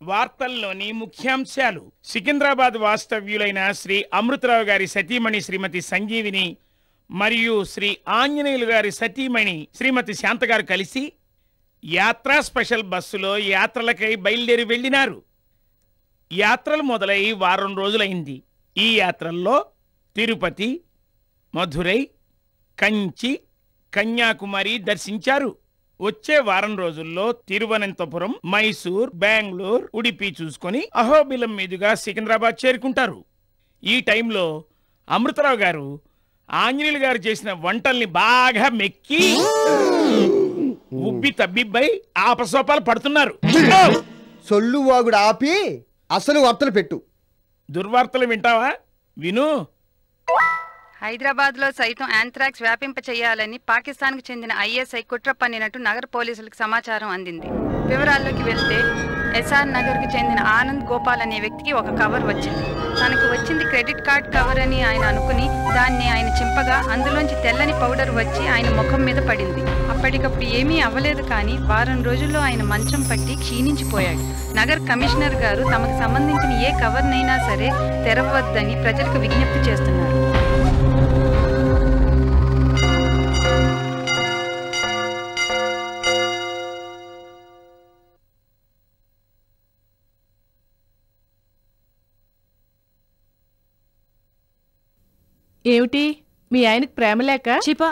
వార్తల్లోని ముఖ్యాంశాలు సికింద్రాబాద్ వాస్తవ్యులైన శ్రీ అమృతరావు గారి సతీమణి శ్రీమతి సంజీవిని మరియు శ్రీ ఆంజనేయులు గారి సతీమణి శ్రీమతి శాంత గారు కలిసి యాత్రా స్పెషల్ బస్సులో యాత్రలకై బయలుదేరి వెళ్ళినారు యాత్రలు మొదలై వారం రోజులైంది ఈ యాత్రల్లో తిరుపతి మధురై కంచి కన్యాకుమారి దర్శించారు వచ్చే వారం రోజుల్లో తిరువనంతపురం మైసూర్ బెంగళూరు ఉడిపి చూసుకొని అహోబిలం మీదుగా సికింద్రాబాద్ చేరుకుంటారు ఈ టైంలో అమృతరావు గారు ఆంజనేయులు గారు చేసిన వంటల్ని బాగా మెక్కి ఉబ్బి తబ్బిబ్బై ఆపసోపాలు పడుతున్నారు సొల్లు వాగుడు ఆపి అసలు వార్తలు పెట్టు దుర్వార్తలు వింటావా విను హైదరాబాద్ లో సైతం యాంథ్రాక్స్ వ్యాపింప చేయాలని పాకిస్తాన్ కు చెందిన ఐఎస్ఐ కుట్ర పన్నినట్టు నగర పోలీసులకు సమాచారం అందింది వివరాల్లోకి వెళ్తే ఎస్ఆర్ నగర్ కు చెందిన ఆనంద్ గోపాల్ అనే వ్యక్తికి ఒక కవర్ వచ్చింది తనకు వచ్చింది క్రెడిట్ కార్డ్ కవర్ అని ఆయన అనుకుని దాన్ని ఆయన చింపగా అందులోంచి తెల్లని పౌడర్ వచ్చి ఆయన ముఖం మీద పడింది అప్పటికప్పుడు ఏమీ అవ్వలేదు కానీ వారం రోజుల్లో ఆయన మంచం పట్టి క్షీణించిపోయాడు నగర్ కమిషనర్ గారు తమకు సంబంధించిన ఏ కవర్నైనా సరే తెరవద్దని ప్రజలకు విజ్ఞప్తి చేస్తున్నారు ఏమిటి మీ ఆయనకు ప్రేమ లేక చిపా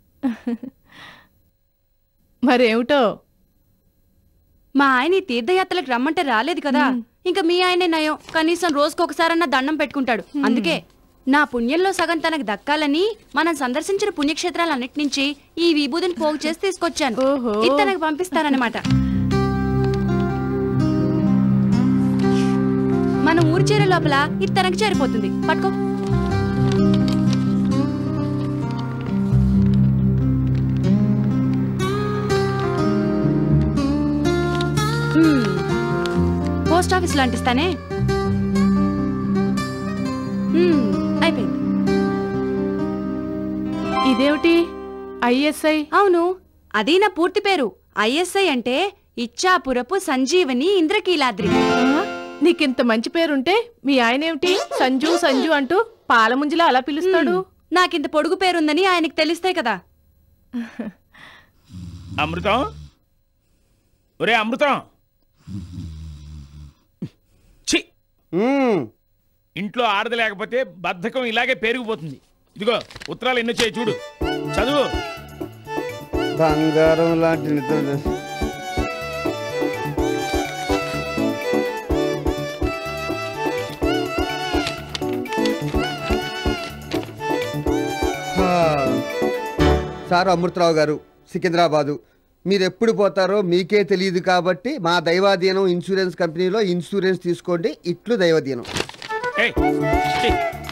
మరేమిటో మా ఆయన ఈ తీర్థయాత్రలకు రమ్మంటే రాలేదు కదా ఇంకా మీ ఆయనే నయం కనీసం రోజుకొకసారన్నా దండం పెట్టుకుంటాడు అందుకే నా పుణ్యంలో సగం తనకు దక్కాలని మనం సందర్శించిన పుణ్యక్షేత్రాలన్నిటి నుంచి ఈ విభూతిని పోగు చేసి తీసుకొచ్చాను ఓహో. ఇది తనకు పంపిస్తానన్నమాట మనం ఊరు చేరే లోపల ఇది తనకు చేరిపోతుంది పట్టుకో మ్మ్. పోస్ట్ ఆఫీస్ లో అంటిస్తానే మ్మ్. అయిపోయింది ఇదేమిటి ఐఎస్ఐ అవును అది నా పూర్తి పేరు ఐఎస్ఐ అంటే ఇచ్చాపురపు సంజీవని ఇంద్రకీలాద్రి నీకింత మంచి పేరుంటే మీ ఆయన ఏమిటి సంజు సంజు అంటూ పాలముంజిలా అలా పిలుస్తాడు నాకింత పొడుగు పేరుందని ఆయనకి తెలిస్తే కదా అమృతం ఒరే అమృతం ఛీ మ్మ్. ఇంట్లో ఆడది లేకపోతే బద్ధకం ఇలాగే పెరిగిపోతుంది ఇదిగో ఉత్తరాలు ఎన్నో చేయి చూడు చదువు బంగారం లాంటి నిద్ర హా. సార్ అమృతరావు గారు సికింద్రాబాదు మీరు ఎప్పుడు పోతారో మీకే తెలియదు కాబట్టి మా దైవాధీనం ఇన్సూరెన్స్ కంపెనీలో ఇన్సూరెన్స్ తీసుకోండి ఇట్లు దైవాధీనం ఏయ్, ఛీ.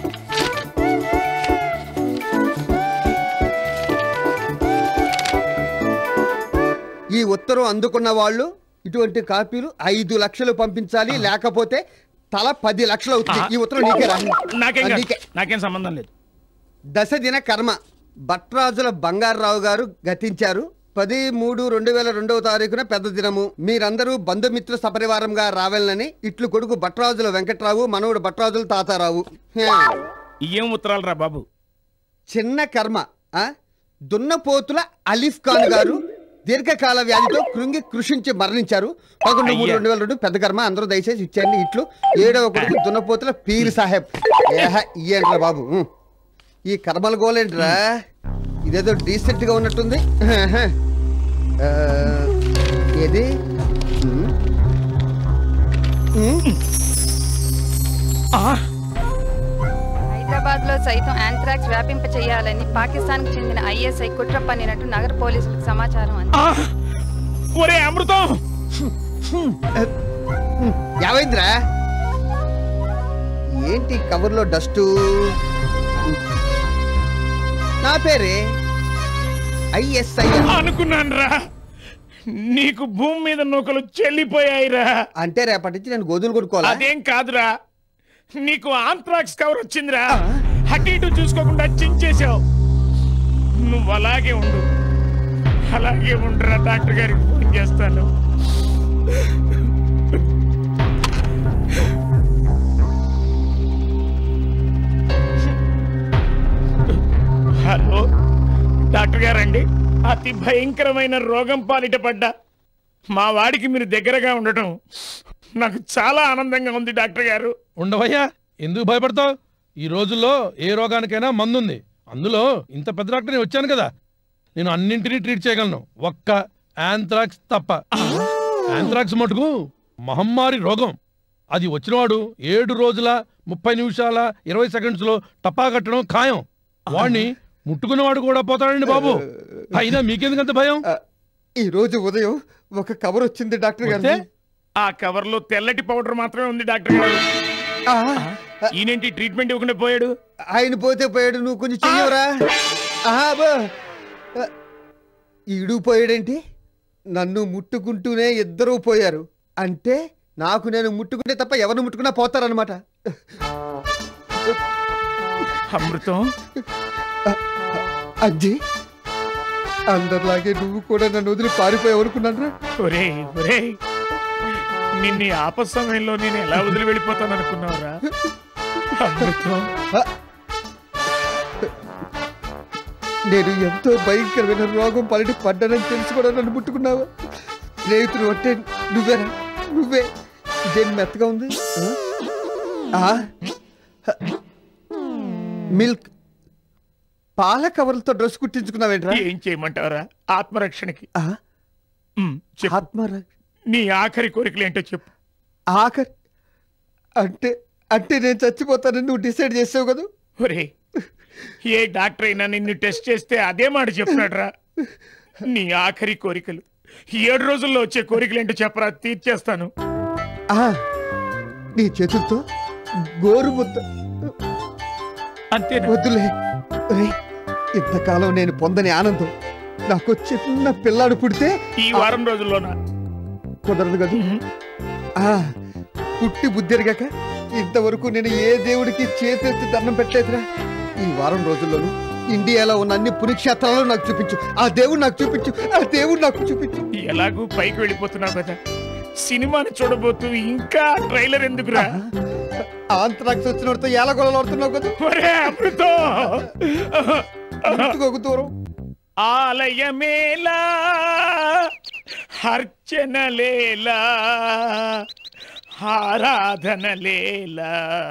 ఈ ఉత్తరం అందుకున్న వాళ్ళు ఇటువంటి కాపీలు ఐదు లక్షలు పంపించాలి లేకపోతే తల పది లక్షలు అవుతుంది ఈ ఉత్తరం నీకే రా నాకేం కాదు. నీకే నాకేం సంబంధం లేదు దశ దిన కర్మ భట్రాజుల బంగారావు గారు గతించారు పది మూడు రెండు వేల రెండవ తారీఖున పెద్ద దినము మీరందరూ బంధుమిత్ర సపరివారంగా రావాలని ఇట్లు కొడుకు భట్రాజుల వెంకట్రావు మనవడు భట్రాజుల తాతారావు హే. ఏం ఉత్తరాలు రా బాబు చిన్న కర్మ ఆ దున్నపోతుల అలీఫ్ ఖాన్ గారు దీర్ఘకాల వ్యాధితో కృంగి కృషించి మరణించారు పదకొండు మూడు అయ్యా. రెండు వేల రెండు పెద్ద కర్మ అందరూ దయచేసి ఇచ్చేయండి ఇట్లు ఏడవ కొడుకు దున్నపోతుల పీర్ సాహెబ్ ఏహ ఇయ్యండిరా బాబు ఉం. ఈ కర్మల గోలేంట్రా ఇదేదో డీసెంట్ గా ఉన్నట్టుంది ఆహా. ఆ, ఏది ఉం. ఉం. హైదరాబాద్ లో సైతం యాంథ్రాక్స్ వ్యాపింప చేయాలని పాకిస్తాన్ కు చెందిన ఐఎస్ఐ కుట్ర పన్నినట్టు నగర పోలీసులకు సమాచారం అంది ఆ! ఒరే అమృతం ఏమైందిరా ఏంటి కవర్లో డస్టు నా పేరే ఐఎస్ఐ అనుకున్నాను రా నీకు భూమి మీద నూకలు చెల్లిపోయాయిరా అంటే రేపటి నుంచి నేను గోధులు కొనుక్కోవాలా అదేం కాదురా నీకు ఆంథ్రాక్స్ కవర్ వచ్చిందిరా అటు ఇటు చూసుకోకుండా చించేశావు నువ్వు అలాగే ఉండు అలాగే ఉండరా డాక్టర్ గారికి ఫోన్ చేస్తాను డాక్టర్ గారండి అతి భయంకరమైన రోగం పాలిట పడ్డా మా వాడికి మీరు దగ్గరగా ఉండటం నాకు చాలా ఆనందంగా ఉంది డాక్టర్ గారు ఉండవయ్యా ఎందుకు భయపడతావు ఈ రోజుల్లో ఏ రోగానికైనా మందుంది అందులో ఇంత పెద్ద డాక్టర్ నేను వచ్చాను కదా నేను అన్నింటినీ ట్రీట్ చేయగలను ఒక్క యాంథ్రాక్స్ తప్ప యాంథ్రాక్స్ మటుకు మహమ్మారి రోగం అది వచ్చినవాడు ఏడు రోజుల ముప్పై నిమిషాల ఇరవై సెకండ్స్ లో టపా కట్టడం ఖాయం వాడిని ముట్టుకున్నవాడు కూడా పోతాడండి బాబు అయినా మీకెందుకంత భయం ఆ, ఈ రోజు ఉదయం ఒక కవర్ వచ్చింది డాక్టర్ గారు వస్తే? ఆ కవర్ లో తెల్లటి పౌడర్ మాత్రమే ఉంది డాక్టర్ గారు ఈయనేంటి ట్రీట్మెంట్ ఇవ్వకుండా పోయాడు ఆయన పోతే పోయాడు నువ్వు కొంచెం చెయ్యవరా ఆహా, అబ్బో. ఆ, ఈడు పోయాడేంటి నన్ను ముట్టుకుంటూనే ఇద్దరూ పోయారు అంటే నాకు నేను ముట్టుకుంటే తప్ప ఎవరు ముట్టుకున్నా పోతారనమాట అమృతం అజ్జి అందరిలాగే నువ్వు కూడా నన్ను వదిలి పారిపోయావు అనుకున్నాను ఒరే ఒరే నిన్న ఈ ఆపత్ సమయంలో నేను ఎలా వదిలి వెళ్ళిపోతాను అనుకున్నావురా అమృతం నేను ఎంతో భయంకరమైన రోగం పలిటి పడ్డానని తెలిసి కూడా నన్ను ముట్టుకున్నావా స్నేహితుడు అంటే నువ్వేరా నువ్వే ఇదేం మెత్తగా ఉంది ఆ? ఆ? మిల్క్ పాల కవర్లతో డ్రెస్ కుట్టించుకున్నావేంట్రా ఏం చేయమంటావురా ఆత్మరక్షణకి ఆ? ఉమ్, చెప్పు ఆత్మరా నీ ఆఖరి కోరికలు ఏంటో చెప్పు ఆఖరి అంటే అంటే నేను చచ్చిపోతానని నువ్వు డిసైడ్ చేసావు కదా ఒరే ఏ డాక్టర్ అయినా నిన్ను టెస్ట్ చేస్తే అదే మాట చెప్తున్నాడురా నీ ఆఖరి కోరికలు ఏడు రోజుల్లో వచ్చే కోరికలు ఏంటో చెప్పరా తీర్చేస్తాను ఆ, నీ చేతులతో గోరు ముద్ద అంతేనా వద్దులే ఒరేయ్, ఇంతకాలం నేను పొందని ఆనందం నాకు చిన్న పిల్లాడు పుడితే ఈ వారం రోజుల్లోనా కుదరదు కదా ఆ, పుట్టి బుద్ధిరిగాక ఇంతవరకు నేను ఏ దేవుడికి చేతెత్తి దండం పెట్టలేదురా ఈ వారం రోజుల్లోనూ ఇండియాలో ఉన్న అన్ని పుణ్యక్షేత్రాలు నాకు చూపించు ఆ దేవుడు నాకు చూపించు ఆ దేవుడు నాకు చూపించు ఎలాగూ పైకి వెళ్ళిపోతున్నావు కదా సినిమాని చూడబోతూ ఇంకా ట్రైలర్ ఎందుకురా ఆంధ్రాక్స్ వచ్చినతో ఏలగొలలో ఆడుతున్నావు కదా ఒరే అమృతం ఇంటికొక దూరం ఆలయమేలా అర్చనలేలా ఆరాధనలేలా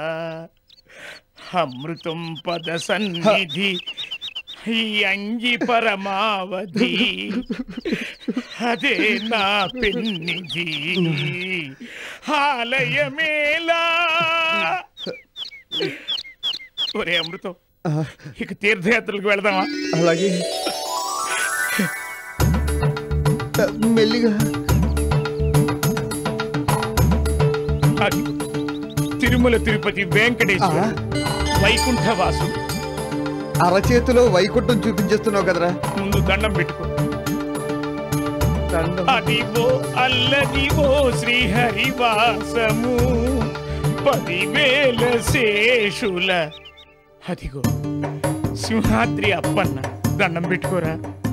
అమృతం పద సన్నిధి ఈ అంగి పరమావధి అదే నా పెన్నిధి ఆలయమేలా ఒరే అమృతం ఆ, ఇక తీర్థయాత్రలకు వెళదామా అలాగే ఆ, మెల్లిగా అది తిరుమల తిరుపతి వెంకటేశ్వర ఆ. వైకుంఠవాసు అరచేతిలో వైకుంఠం చూపించేస్తున్నావు కదరా ముందు దండం పెట్టుకో దండం. అదివో అల్లదివో శ్రీహరివాసము పదివేల శేషుల అదిగో సింహాద్రి అప్పన్న దండం పెట్టుకోరా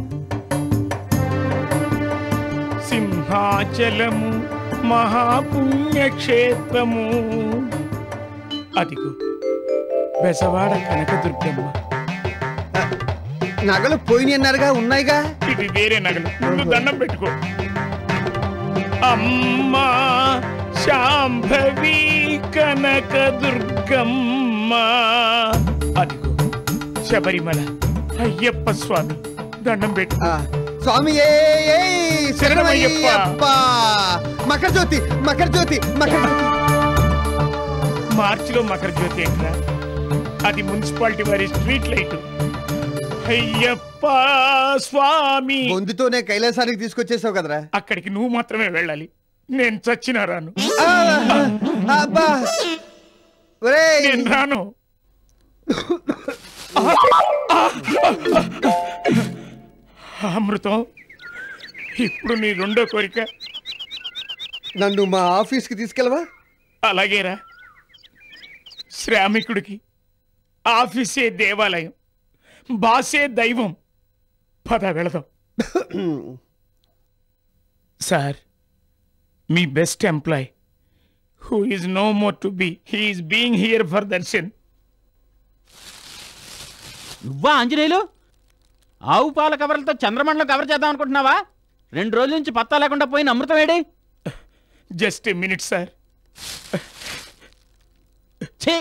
సింహాచలము మహాపుణ్యక్షేత్రము అదిగో బెసవాడ కనకదుర్గమ్మ నగలు పోయినాయి అన్నారుగా ఉన్నాయిగా ఇది వేరే నగలు ముందు దండం పెట్టుకో అమ్మా శాంభవి కనక దుర్గమ్మ అదిగో శబరిమల అయ్యప్ప స్వామి దండం పెట్టుకో ఆ, స్వామి ఏ ఏ, శరణమయ్యప్ప శరణమయ్యప్ప. మకర జ్యోతి మకర జ్యోతి మకర జ్యోతి మార్చిలో మకర జ్యోతి ఏంట్రా అది మున్సిపాలిటీ వారి స్ట్రీట్ లైట్ అయ్యప్ప స్వామి బొందుతోనే కైలాసానికి తీసుకొచ్చేసావు కదరా అక్కడికి నువ్వు మాత్రమే వెళ్ళాలి నేను చచ్చినా రాను ఆ, అబ్బా ఒరేయ్ నేను రాను అమృతం ఇప్పుడు నీ రెండో కోరిక నన్ను మా ఆఫీస్కి తీసుకెళ్ళవా అలాగేరా శ్రామికుడికి ఆఫీసే దేవాలయం బాసే దైవం పద వెళదాం సార్ మీ best employee who is no more to be he is being here for darshan నువ్వా ఆంజనేయులు ఆవు పాల కవర్లతో చంద్రమండలం కవర్ చేద్దాం అనుకుంటున్నావా రెండు రోజుల నుంచి పత్తా లేకుండా పోయిన అమృతం ఏడి జస్ట్ మినిట్ సార్ ఛీ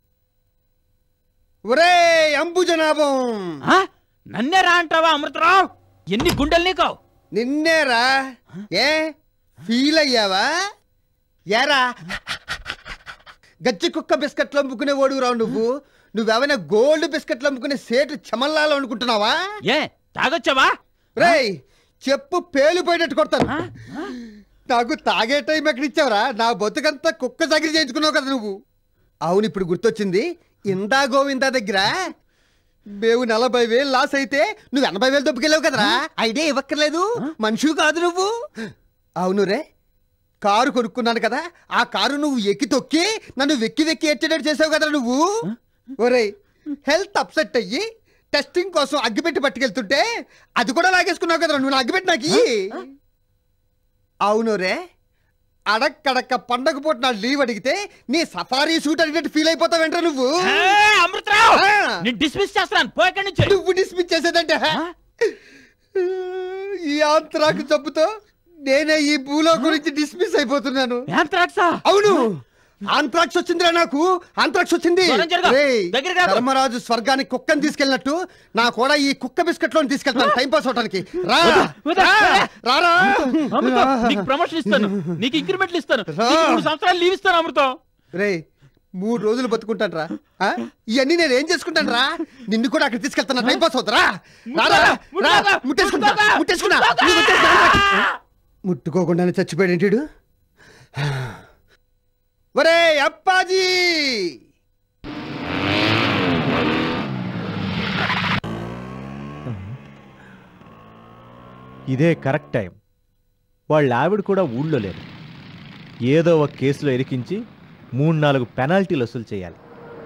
ఒరే అంబుజనాభం ఆ? నన్నే రా అంటావా అమృతరావు ఎన్ని గుండెలు నీకు నిన్నేరా ఏ ఫీల్ అయ్యావా ఏరా గచ్చి కుక్క బిస్కెట్లు అమ్ముకునే ఓడుగురావు నువ్వు నువ్వేమైనా గోల్డ్ బిస్కెట్లు అమ్ముకునే సేటు చమల్లాలు అనుకుంటున్నావా ఏ తాగొచ్చావా రేయ్ చెప్పు పేలిపోయినట్టు కొడతాను నాకు తాగే టైం ఎక్కడ ఇచ్చావురా నా బతుకంతా కుక్క దగ్గర చేయించుకున్నావు కదా నువ్వు అవును ఇప్పుడు గుర్తొచ్చింది ఇందా గోవిందా దగ్గర మేము నలభై వేలు లాస్ అయితే నువ్వు ఎనభై వేలు దొబ్బుకెళ్ళావు కదరా ఐడియా ఇవ్వక్కర్లేదు మనిషి కాదు నువ్వు అవును రే కారు కొనుక్కున్నాను కదా ఆ కారు నువ్వు ఎక్కి తొక్కి నన్ను వెక్కి వెక్కి ఎట్టేటట్టు చేసావు కదా నువ్వు ఒరేయ్ హెల్త్ అప్సెట్ అయ్యి టెస్టింగ్ కోసం అగ్గిపెట్టి పట్టుకెళ్తుంటే అది కూడా లాగేసుకున్నావు కదా నువ్వు నా అగ్గిపెట్టి నాకు ఇయ్యి. అవును రే అడక్కడక్క పండగ పూట నా లీవ్ అడిగితే నీ సఫారీ సూట్ అడిగినట్టు ఫీల్ అయిపోతావేంట్రా నువ్వు ఏ, అమృతరావు ఆ. నేను డిస్మిస్ చేస్తాను పోయి ఎక్కడి నుంచి నువ్వు డిస్మిస్ చేసేదంటే ఈ ఆంత్రాకు జబ్బుతో నేనే ఈ భూలో గురించి డిస్మిస్ అయిపోతున్నాను యాంత్రాక్సా అవును ఆంత్రాక్స్ వచ్చిందిరా నాకు ఆంత్రాక్స్ వచ్చింది దూరం జరగ. రేయ్, దగ్గరికి రాకు. ధర్మరాజు స్వర్గానికి కుక్కని తీసుకెళ్ళినట్టు నా కూడా ఈ కుక్క బిస్కెట్ లోని తీసుకెళ్తాను టైం పాస్ అవడానికి రా వద్దు. రా, రారా అమృతం నీకు ప్రమోషన్ ఇస్తాను నీకు ఇంక్రిమెంట్లు ఇస్తాను రా. నీకు మూడు సంవత్సరాలు లీవ్ ఇస్తాను అమృతం రే మూడు రోజులు బతుకుంటాను రా ఆ? ఇవన్నీ నేను ఏం చేసుకుంటాను రా నిన్ను కూడా అక్కడ తీసుకెళ్తాను టైం పాస్ అవుతారా రా, రా, రా, ముట్టుకోరా, ముట్టేసుకుంటా ముట్టుకోరా, ముట్టేసుకున్నా నువ్వు ముట్టేసుకో. ముట్టుకోకుండానే చచ్చిపోయాడు ఏంటిడు ఒరే అప్పాజీ ఇదే కరెక్ట్ టైం వాళ్ళ ఆవిడ కూడా ఊళ్ళో లేదు ఏదో ఒక కేసులో ఇరికించి మూడు నాలుగు పెనాల్టీలు వసూలు చేయాలి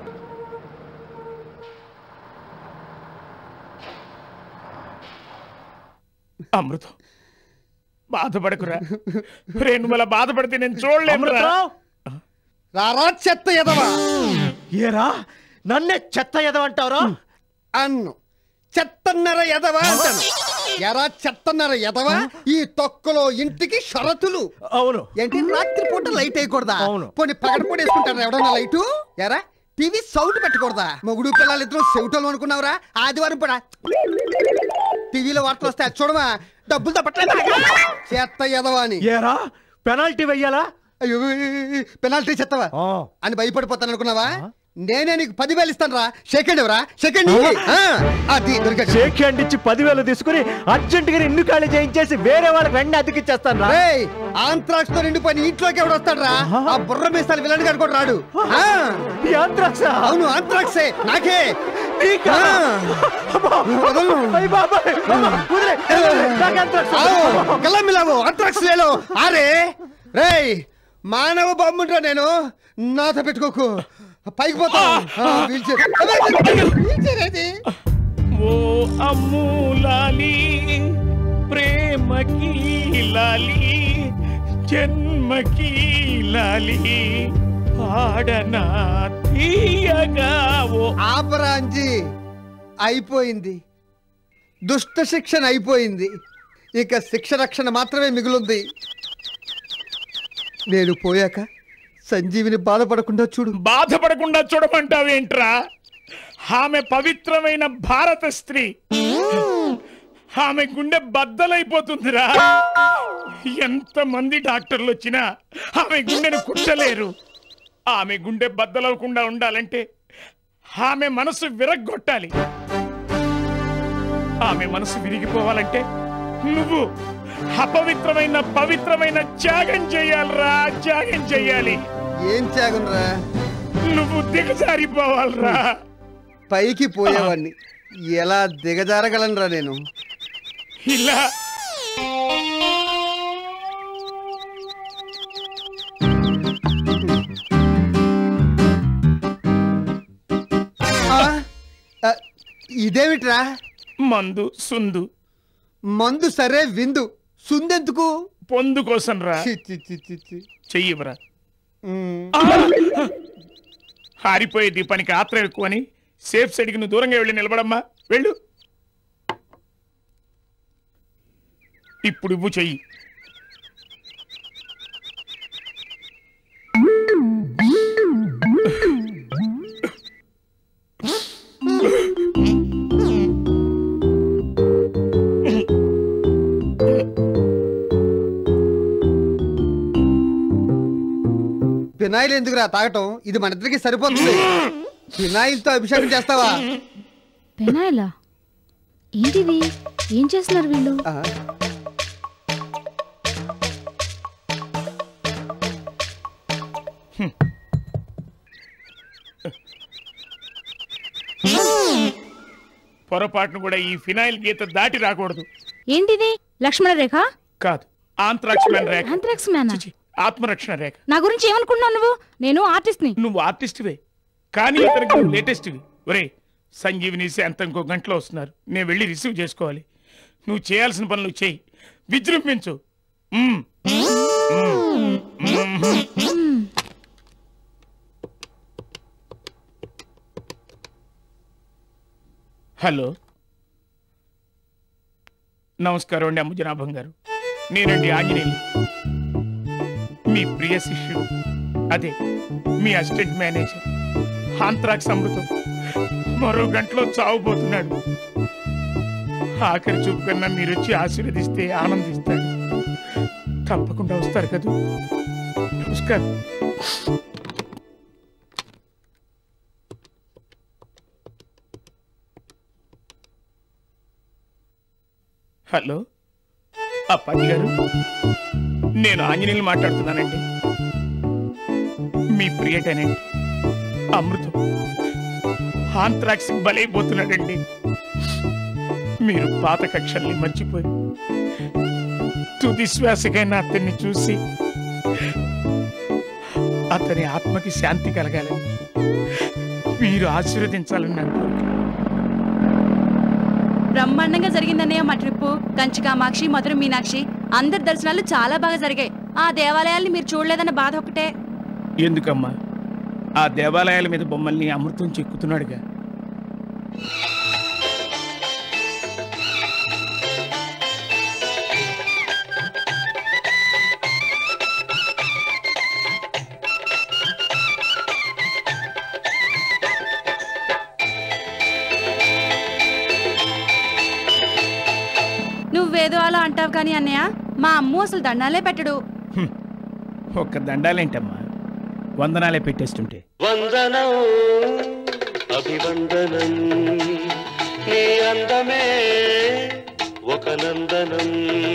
అమృతం బాధపడకురా రేణు మళ్ళా బాధపడితే నేను చూడలేనురా రారా చెత్త ఎదవా ఏరా నన్నే చెత్త ఎదవంటావురా అన్ను చెత్తన్నర ఎదవా అంటాను ఎరా చెత్తన్నర ఎదవా ఈ తొక్కలో ఇంటికి షరతులు అవును ఏంటి రాత్రి పూట లైట్ వేయకూడదా అవును. పోనీ పగడపూట వేసుకుంటారా ఎవడన్నా లైటు ఎరా టీవీ సౌండ్ పెట్టకూడదా మొగుడు పిల్లలు ఇద్దరు సెవిటోలు అనుకున్నావురా ఆదివారం పూట టీవీలో వార్తలు వస్తాయి అది చూడమా డబ్బులు తప్పట్లేదు చెత్త ఎదవా అని ఏరా పెనాల్టీ వెయ్యాలా అయ్యో పెనాల్టీ చెత్తవా ఆ. అని భయపడిపోతాను అనుకున్నావా నేనే నీకు పదివేలు ఇస్తాను రా సెకండ్ ఎవరా సెకండ్ అది దొరికాడు షేక్ హ్యాండ్ ఇచ్చి పదివేలు తీసుకుని అర్జెంట్ గా ఇల్లు ఖాళీ చేయించేసి వేరే వాళ్ళకి వెంటనే అతికిచ్చేస్తాను రా రేయ్ ఆంత్రాక్స్ తో నిండిపోయిన ఇంట్లోకి ఎవడు వస్తాడు రా ఆ బుర్ర మీసాలు విలన్ గారు కూడా రాడు ఆ, ఈ ఆంధ్రాక్ష అవును ఆంత్రాక్సే నాకే నీకా? ఆ. వదలను. అయ్ బాబాయ్, అమ్మా, వదిలే, వదిలే, నాకు ఆంధ్రాక్ష. ఆవు, గల్లమిలావు ఆంత్రాక్స్ లేలో ఆరే రేయ్ మానవ బొమ్మంటా నేను నాతో పెట్టుకోకు పైకి పోతా వీల్చైర్ వీల్చైర్ ఏది? ఓ అమ్ములాలి ప్రేమకి లాలి జన్మకి లాలి పాడనా తీయగా ఓ ఆపరా అంజి అయిపోయింది దుష్ట శిక్షణ అయిపోయింది ఇక శిక్ష రక్షణ మాత్రమే మిగులుంది నేను పోయాక సంజీవిని బాధపడకుండా చూడు బాధపడకుండా చూడమంటావేంట్రా ఆమె పవిత్రమైన భారత స్త్రీ ఆమె గుండె బద్దలైపోతుందిరా ఎంతమంది డాక్టర్లు వచ్చినా ఆమె గుండెను కుట్టలేరు ఆమె గుండె బద్దలవకుండా ఉండాలంటే ఆమె మనసు విరగ్గొట్టాలి ఆమె మనసు విరిగిపోవాలంటే నువ్వు అపవిత్రమైన పవిత్రమైన త్యాగం చేయాలిరా త్యాగం చేయాలి ఏం త్యాగంరా నువ్వు దిగజారిపోవాలిరా పైకి పోయేవాడిని ఎలా దిగజారగలనురా నేను ఇలా ఆ, ఆ, ఇదేమిట్రా మందు సుందు మందు సరే విందు సుందెందుకు పొందు కోసం రా చి, చి, చి, చి, చి. చెయ్యివరా ఉమ్. హారిపోయే దీపానికి ఆత్ర ఎక్కువని సేఫ్ సైడ్కి నువ్వు దూరంగా వెళ్ళి నిలబడమ్మా వెళ్ళు ఇప్పుడు ఇవ్వు చెయ్యి ఫినాయిల్ ఎందుకురా తాగటం ఇది మన ఇద్దరికి సరిపోతుంది ఫినాయిల్ తో అభిషేకం చేస్తావా పెనాయిలా ఏంటిది ఏం చేస్తున్నారు వీళ్ళు ఆ, పొరపాటును కూడా ఈ ఫినాయిల్ గీత దాటి రాకూడదు ఏంటిది లక్ష్మణ రేఖ కాదు ఆంత్రాక్స్ మ్యాన్ రేఖ ఆంథ్రాక్స్ మ్యానా చిచి, ఆత్మరక్షణ రేఖ నా గురించి ఏమనుకున్నావు నువ్వు నేను ఆర్టిస్ట్ ని నువ్వు ఆర్టిస్ట్వే కానీ ఇతనికి నువ్వు లేటెస్ట్వి ఒరే సంజీవిని శాంతం ఇంకో గంటలో వస్తున్నారు నేను వెళ్ళి రిసీవ్ చేసుకోవాలి నువ్వు చేయాల్సిన పనులు చేయి విజృంభించు మ్మ్. హలో నమస్కారం అండి అమ్మ జనాభం గారు నేనండి ఆంజనేయులు మీ ప్రియ శిష్యుడు అదే మీ అసిస్టెంట్ మేనేజర్ ఆంత్రాక్స్ అమృతం మరో గంటలో చావుపోతున్నాడు ఆఖరి చూపు కన్నా మీరు వచ్చి ఆశీర్వదిస్తే ఆనందిస్తాడు తప్పకుండా వస్తారు కదా నమస్కారం హలో అప్పాజీ గారు నేను ఆంజనేయులు మాట్లాడుతున్నానండి మీ ప్రియ టెనెంట్ అమృతం ఆంత్రాక్స్ బలైపోతున్నాడండి మీరు పాత కక్షల్ని మర్చిపోయి తుది శ్వాసకైనా అతన్ని చూసి అతని ఆత్మకి శాంతి కలగాలని మీరు ఆశీర్వదించాలని నాకు కోరిక. బ్రహ్మాండంగా జరిగిందన్నయ్య మా ట్రిప్పు కంచి కామాక్షి మధుర మీనాక్షి అందరి దర్శనాలు చాలా బాగా జరిగాయి ఆ దేవాలయాల్ని మీరు చూడలేదన్న బాధ ఒకటే ఎందుకమ్మా ఆ దేవాలయాల మీద బొమ్మల్ని అమృతం చెక్కుతున్నాడుగా నువ్వేదో అలా అంటావు కానీ అన్నయ్య మా అమ్ము అసలు దండాలే పెట్టడు ఒక్క దండాలేంటమ్మా వందనాలే పెట్టేస్తుంటే వందనం అభివందనం నీ అందమే ఒక నందనం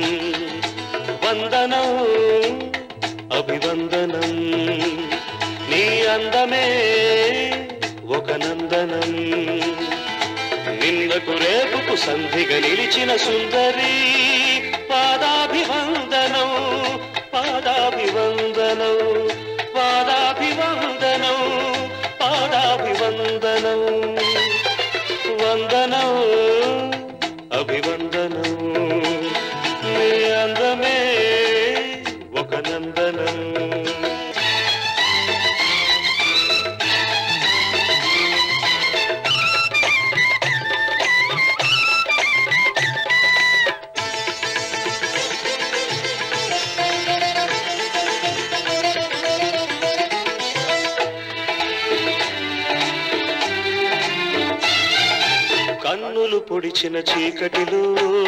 వందనం అభివందనం నీ అందమే ఒక నందనం నిన్నకు రేపుకు సంధిగా నిలిచిన సుందరి పాదాభివందనం పాదాభివందనం పాదాభివందనం పాదాభివందనం వందనం అభివందనం నీ అందమే ఒక నందనం కన్నులు పొడిచిన చీకటిలో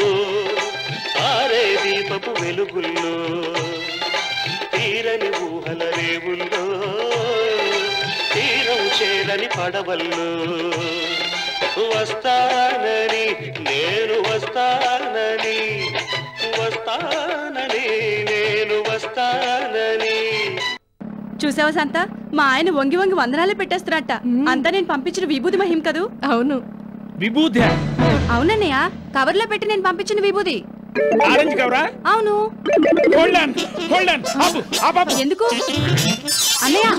ఆరే దీపపు వెలుగుల్లో తీరని ఊహల రేవుల్లో తీరం చేరని పడవల్లో వస్తానని నేను వస్తానని వస్తానని నేను వస్తానని చూసావా శాంత మా ఆయన వంగి వంగి వందనాలే పెట్టేస్తున్నట్ట అంతా నేను పంపించిన విభూతి మహిం కదూ అవును విభూతి అవునన్నయ్య కవర్లో పెట్టి నేను పంపించిన విభూతి ఆరెంజ్ కవరా అవును హోల్డ్ ఆన్ హోల్డ్ ఆన్ ఆపు ఆపు ఆపు. ఎందుకు అన్నయ్య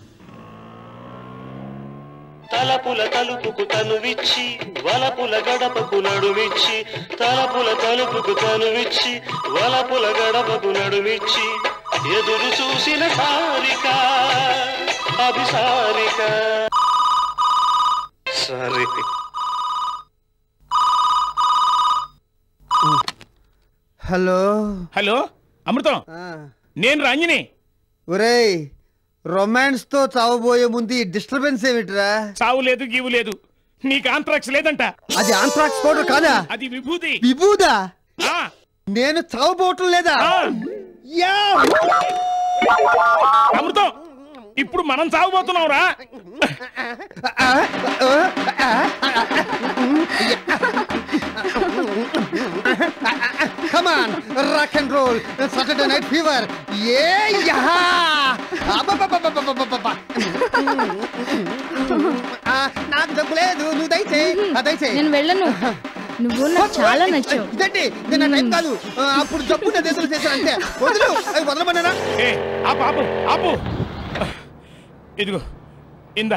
తలపుల తలుపుకు తనువిచ్చి వలపుల గడపకు నడుమిచ్చి తలపుల తలుపుకు తనువిచ్చి వలపుల గడపకు నడుమిచ్చి ఎదురు చూసిన సారిక అభిసారిక సరే హలో హలో అమృతం నేను రంజని ఒరేయ్ రొమాన్స్ తో చావబోయే ముందు ఈ డిస్టర్బెన్స్ ఏమిట్రా చావు లేదు గీవు లేదు నీకు ఆంత్రాక్స్ లేదంట అది ఆంథ్రాక్స్ పౌడర్ కాదా అది విభూతి విభూదా ఆ, నేను చావబోవటం లేదా ఆ. యా! అమృతం ఇప్పుడు మనం చావబోతున్నాం రా Come on, rock and roll, Saturday night fever. Yeah, yeah. అబ్బబ్బబ్బబ్బబ్బబ్బబ్బ. ఆ, నాకు జబ్బు లేదు నువ్వు దయచేయి ఆ, దయచేయి నేను వెళ్ళను నువ్వు నాకు చాలా నచ్చావు ఇదండి నేను నా టైం కాదు ఆ, అప్పుడు జబ్బు నా దేశంలో చేశాను అంతే వదులు అవి వదలమన్నానా ఏ ఆపు ఆపు ఆపు ఇదిగో ఇందా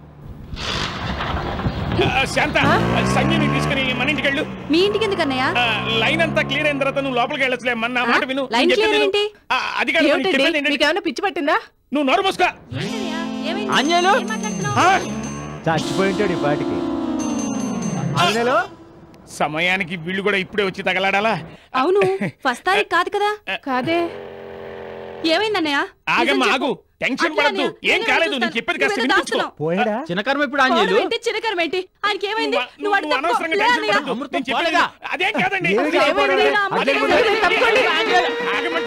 ఆ, శాంత సంజయ్ని తీసుకుని మన ఇంటికి వెళ్ళు మీ ఇంటికి ఎందుకన్నయ్య ఆ, లైన్ అంతా క్లియర్ అయిన తర్వాత నువ్వు లోపలికి వెళ్ళొచ్చులే మన నా మాట విను లైన్ నేను చెప్పేది క్లియర్ విను. ఏంటి? ఆ, అది కాదు నేను ఏమిటండి చెప్పేది ఏంటంటే- మీకేమైనా పిచ్చి పట్టిందా నువ్వు నోరు మూసుకో ఏమైంది? ఆంజనేయులు? ఏం మాట్లాడుతున్నావు? ఆ, చచ్చిపోయి ఉంటాడు ఈ పాటికి ఆంజనేయులు సమయానికి వీళ్ళు కూడా ఇప్పుడే వచ్చి తగలాడాలా అవును ఫస్ట్ తారీఖు కాదు కదా కాదే ఏమైందన్నయ్య ఆగమ్మా నిజం ఆగు చెప్పు. టెన్షన్ అట్లే పడద్దు అన్నయ్య, ఏం నేనే కాలేదు చూస్తాను. నేను చెప్పేది కాస్త నువ్వేదో వినిపించుకో దాస్తున్నావు. పోయాడా చిన్నకరం ఇప్పుడు కోపం ఆంజనేయులు ఏంటి చిన్నకరం ఏంటి ఆయనకి ఏమైంది నువ్వు- నువ్వు అటు నువ్వు తప్పుకో. అనవసరంగా లే టెన్షన్ అన్నయ్య. పడద్దు. అమృతం నేను చెప్పేది పోలేదా? విను. అదేం కాదండి ఏమిటి అదేం అమృతం? కాదండి. అదేం అదేం కాదు. కాదండి. ఆగమంటే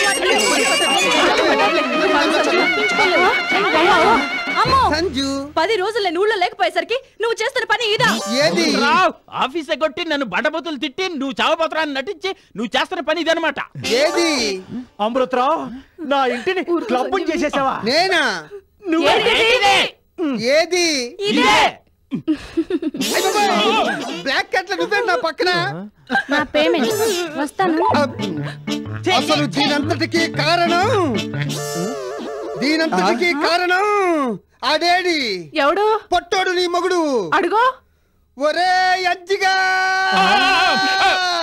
అమ్మో సంజు పది రోజులు నేను ఊళ్ళో లేకపోయేసరికి నువ్వు చేస్తున్న పని ఇదా ఏది రావ్ ఆఫీస్ కొట్టి నన్ను బండబూతులు తిట్టి నువ్వు చావబోతురాని నటించి నువ్వు చేస్తున్న పని ఇదనమాట ఏది అమృతరావు నా ఇంటిని క్లబ్ చేసేసావా నేనా ఏంటిది? ఏది ఇదే బ్లాక్ కట్ల నువ్వే నా పక్కన నా పేమెంట్ వస్తాను అసలు దీనంతటికి కారణం దీనంతటికి కారణం అడేడి ఎవడు పొట్టోడు నీ మొగుడు అడుగో ఒరే అజ్జిగా